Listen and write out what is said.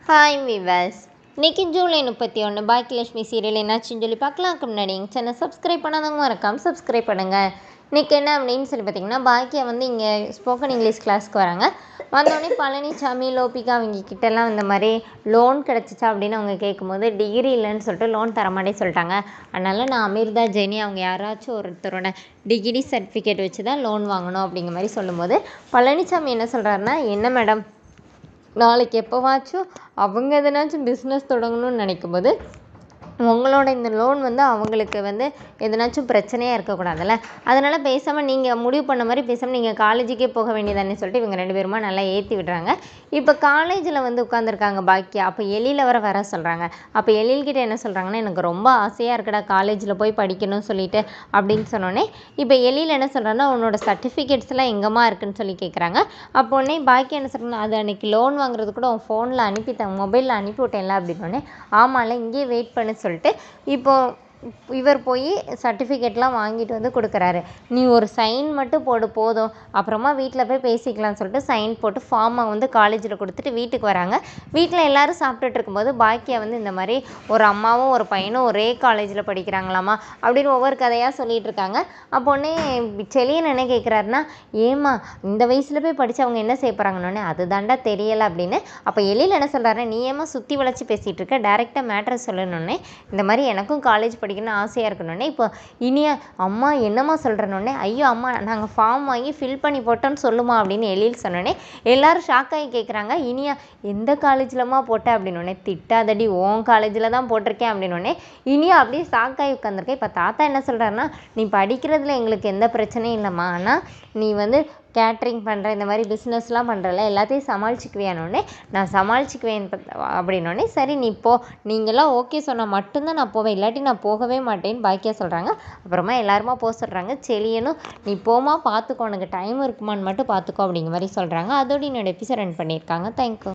hi விவஸ் இன்னைக்கு ஜூலை முப்பத்தி ஒன்று பாக்கியலட்சுமி சீரியல் என்னாச்சுன்னு சொல்லி பார்க்கலாம்க்கு முன்னாடி எங்கள் சேனல் சப்ஸ்கிரைப் பண்ணாதவங்க மறக்காம சப்ஸ்கிரைப் பண்ணுங்கள் இன்றைக்கி என்ன அப்படின்னு சொல்லி பார்த்தீங்கன்னா பாக்கியா வந்து இங்கே ஸ்போக்கன் இங்கிலீஷ் கிளாஸ்க்கு வராங்க வந்தோடனே பழனிசாமி லோபிகா அவங்க கிட்டலாம் இந்த மாதிரி லோன் கிடச்சிச்சா அப்படின்னு அவங்க கேட்கும்போது டிகிரி இல்லைன்னு சொல்லிட்டு லோன் தரமாட்டே சொல்லிட்டாங்க அதனால் நான் அமிர்தா ஜெனி அவங்க யாராச்சும் ஒருத்தரோட டிகிரி சர்டிஃபிகேட் வச்சு தான் லோன் வாங்கணும் அப்படிங்கிற மாதிரி சொல்லும்போது பழனிசாமி என்ன சொல்கிறாருன்னா என்ன மேடம் நாளைக்கு எப்போவாச்சும் அவங்க எதனாச்சும் பிஸ்னஸ் தொடங்கணும்னு நினைக்கும் போது உங்களோட இந்த லோன் வந்து அவங்களுக்கு வந்து எதனாச்சும் பிரச்சனையாக இருக்கக்கூடாதுல்ல அதனால் பேசாமல் நீங்கள் முடிவு பண்ண மாதிரி பேசாமல் நீங்கள் காலேஜுக்கே போக வேண்டியதானே சொல்லிட்டு இவங்க ரெண்டு பேருமா நல்லா ஏற்றி விடுறாங்க இப்போ காலேஜில் வந்து உட்காந்துருக்காங்க பாக்கியா அப்போ எழில வர வர சொல்கிறாங்க அப்போ எழில்கிட்ட என்ன சொல்கிறாங்கன்னா எனக்கு ரொம்ப ஆசையாக இருக்குடா காலேஜில் போய் படிக்கணும்னு சொல்லிட்டு அப்படின்னு சொன்னோன்னே இப்போ எழில் என்ன சொல்கிறாங்கன்னா உன்னோட சர்டிஃபிகேட்ஸ்லாம் எங்கம்மா இருக்குன்னு சொல்லி கேட்குறாங்க அப்போ உடனே பாக்கியா என்ன சொல்கிறாங்க அது அன்றைக்கி லோன் வாங்குறது கூட உன் ஃபோனில் அனுப்பிட்டேன் மொபைலில் அனுப்பி விட்டேன்ல அப்படின்னோடனே ஆமாம்ல இங்கேயே வெயிட் பண்ணு சொல்லிட்டு இப்போ இவர் போய் சர்டிஃபிகேட்லாம் வாங்கிட்டு வந்து கொடுக்குறாரு நீ ஒரு சைன் மட்டும் போடு போதும் அப்புறமா வீட்டில் போய் பேசிக்கலாம்னு சொல்லிட்டு சைன் போட்டு ஃபார்மை வந்து காலேஜில் கொடுத்துட்டு வீட்டுக்கு வராங்க வீட்டில் எல்லாரும் சாப்பிட்டுட்டு இருக்கும்போது பாக்கியா வந்து இந்த மாதிரி ஒரு அம்மாவும் ஒரு பையனும் ஒரே காலேஜில் படிக்கிறாங்களாமா அப்படின்னு ஒவ்வொரு கதையாக சொல்லிட்டு இருக்காங்க அப்போ உடனே செலியன் என்ன கேட்குறாருன்னா ஏம்மா இந்த வயசில் போய் படித்து அவங்க என்ன செய்ய போகிறாங்கன்னொடனே அது தாண்டா தெரியலை அப்படின்னு அப்போ எழில் என்ன சொல்கிறாரு நீ ஏமா சுற்றி வளைச்சி பேசிகிட்டு இருக்க டேரெக்டாக மேட்ரை சொல்லணுன்னே இந்த மாதிரி எனக்கும் காலேஜ் படிக்கணும்னு ஆசையாக இருக்கணுன்னே இப்போ இனியா அம்மா என்னம்மா சொல்கிறனோடனே ஐயோ அம்மா நாங்கள் ஃபார்ம் வாங்கி ஃபில் பண்ணி போட்டோன்னு சொல்லுமா அப்படின்னு எழில் சொன்னோடனே எல்லாரும் ஷாக் ஆகி கேட்குறாங்க இனியா எந்த காலேஜ்லம்மா போட்ட அப்படின்னோடனே திட்டாதடி உன் காலேஜில் தான் போட்டிருக்கேன் அப்படின்னோடனே இனியா அப்படியே ஷாக் ஆகி உட்காந்துருக்கேன் இப்போ தாத்தா என்ன சொல்கிறாருன்னா நீ படிக்கிறதுல எங்களுக்கு எந்த பிரச்சனையும் இல்லைம்மா ஆனால் நீ வந்து கேட்ரிங் பண்ணுற இந்த மாதிரி பிஸ்னஸ்லாம் பண்ணுறல எல்லாத்தையும் சமாளிச்சுக்குவியானோடனே நான் சமாளிச்சுக்குவேன் அப்படின்னோடனே சரி நீ போ நீங்களாம் ஓகே சொன்னால் மட்டும்தான் நான் போவேன் இல்லாட்டி நான் போகவே மாட்டேன்னு பாக்கியா சொல்கிறாங்க அப்புறமா எல்லாருமா போக சொல்கிறாங்க செலியனும் நீ போமா பார்த்துக்கோ உனக்கு டைம் இருக்குமான்னு மட்டும் பார்த்துக்கோ அப்படிங்கிற மாதிரி சொல்கிறாங்க அதோட என்னோட எபிசோட் ரன் பண்ணியிருக்காங்க தேங்க்யூ